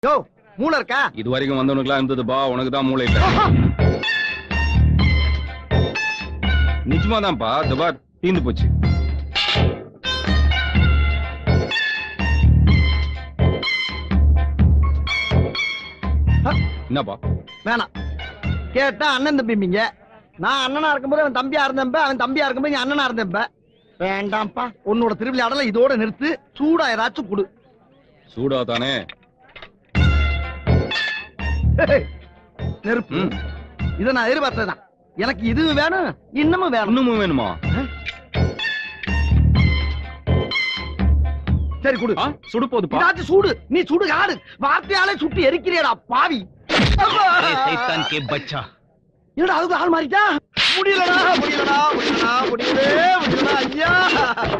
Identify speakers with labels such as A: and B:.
A: யோ மூளை இருக்கா
B: இது வரைக்கும் வந்தவனுக்குலாம் இருந்ததுப்பா உனக்கு தான் மூளை இல்ல நிஜமாதான்ப்பா இந்த பார் தீந்து போச்சு என்னப்பா
A: வேணாம் கேட்டா அண்ணன் தம்பிங்க நான் அண்ணனா இருக்கும்போது அவன் தம்பியா இருந்தப்ப அவன் தம்பியா இருக்கும்போது நீ அண்ணனா இருந்தப்ப வேண்டாம்ப்பா உன்னோட திருவிளையாடல இதோட நிறுத்து சூடா ஏதாச்சும் கொடு
B: சூடா தானே
A: நெருப்பு
B: ம்.
A: இத நான் எதிர்பார்த்ததுதான் எனக்கு இதுவும் வேணும் இன்னமும் வேணும்
B: இன்னமும் வேணுமா
A: சரி கொடு
B: ஆ, சுடு போதுப்பா
A: இதாச்சும் சூடு நீ சுடு காடு வார்த்தையாலே சுட்டு எரிக்கிறியடா பாவி
C: சைத்தான் கே பச்சா
A: என்னடா அதுக்கு ஆள் மாறிட்டா முடியலடா முடியலடா முடியலடா முடியலே முடியலடா ஐயா